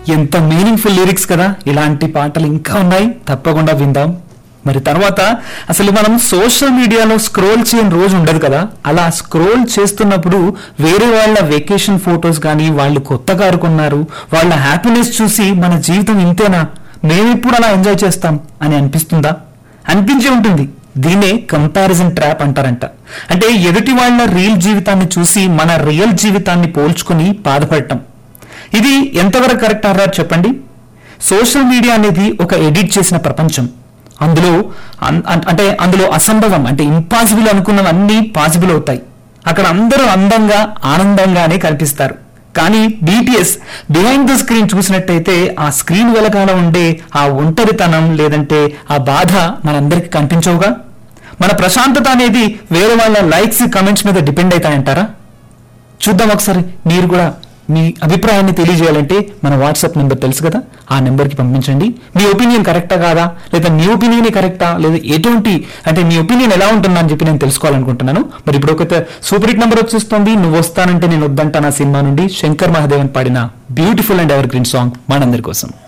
ఎంత meaningful lyrics కదా ఇలాంటి పాటలు ఇంకా ఉన్నాయి తప్పకుండా విందాం మరి తర్వాత అసలు మనం సోషల్ మీడియాలో స్క్రోల్ చేయని రోజు ఉండదు కదా అలా స్క్రోల్ చేస్తున్నప్పుడు వేరే వాళ్ళ వెకేషన్ ఫొటోస్ కానీ వాళ్ళు కొత్త కారు కొన్నారు వాళ్ళ హ్యాపీనెస్ చూసి మన జీవితం ఇంతేనా మేమెప్పుడు అలా ఎంజాయ్ చేస్తాం అని అనిపిస్తుందా అనిపించే ఉంటుంది దీనే కంపారిజన్ ట్రాప్ అంటారంట అంటే ఎదుటి వాళ్ళ రియల్ జీవితాన్ని చూసి మన రియల్ జీవితాన్ని పోల్చుకుని బాధపడటం ఇది ఎంతవరకు కరెక్ట్ అర్రా చెప్పండి సోషల్ మీడియా అనేది ఒక ఎడిట్ చేసిన ప్రపంచం అందులో అన్- అన్- అంటే అందులో అసంభవం అంటే ఇంపాసిబుల్ అనుకున్నవన్నీ పాసిబుల్ అవుతాయి అక్కడ అందరూ అందంగా ఆనందంగానే కనిపిస్తారు కానీ బీటీఎస్ బిహైండ్ ద స్క్రీన్ చూసినట్టయితే ఆ స్క్రీన్ వెనకాల ఉండే ఆ ఒంటరితనం లేదంటే ఆ బాధ మనందరికి కనిపించవుగా మన ప్రశాంతత అనేది వేరే వాళ్ళ లైక్స్ కమెంట్స్ మీద డిపెండ్ అవుతాయంటారా చూద్దాం ఒకసారి మీరు కూడా మీ అభిప్రాయాన్ని తెలియజేయాలంటే మన వాట్సాప్ నెంబర్ తెలుసు కదా ఆ నెంబర్కి పంపించండి మీ ఒపీనియన్ కరెక్టా కాదా లేదా మీ ఒపీనియన్ కరెక్టా లేదా ఎటువంటి అంటే మీ ఒపీనియన్ ఎలా ఉంటుందా అని చెప్పి నేను తెలుసుకోవాలనుకుంటున్నాను మరి ఇప్పుడు ఒక సూపర్ హిట్ నెంబర్ వచ్చేస్తుంది నువ్వు వస్తానంటే నేను వద్దంటా నా సినిమా నుండి శంకర్ మహాదేవన్ పాడిన beautiful and evergreen song మనందరి కోసం